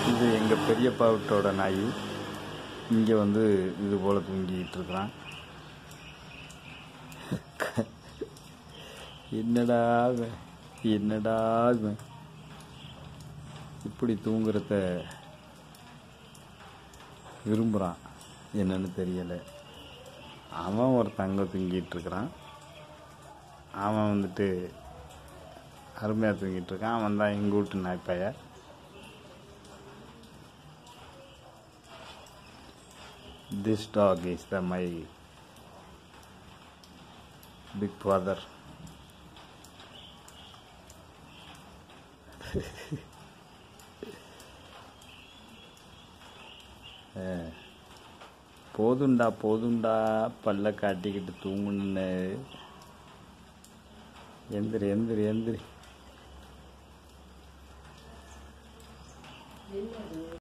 இது எங்கள் பெரியப்பா வீட்டோட நாய் இங்கே வந்து இது போல் தூங்கிட்டு இருக்கிறான் என்னடா இவன்? என்னடா இவன்? இப்படி தூங்குறத விரும்புகிறான் என்னன்னு தெரியலை அவன் ஒரு தங்க தூங்கிட்டு இருக்கிறான் அவன் வந்துட்டு அருமையாக தூங்கிட்டு இருக்கான் அவன் தான் எங்கள் வீட்டு நாய்ப்பைய This dog is the my big father. அஹ், போதுண்டா போதுண்டா பல்ல காட்டிக்கிட்டு தூங்குன்னு எந்திரி எந்திரி எந்திரி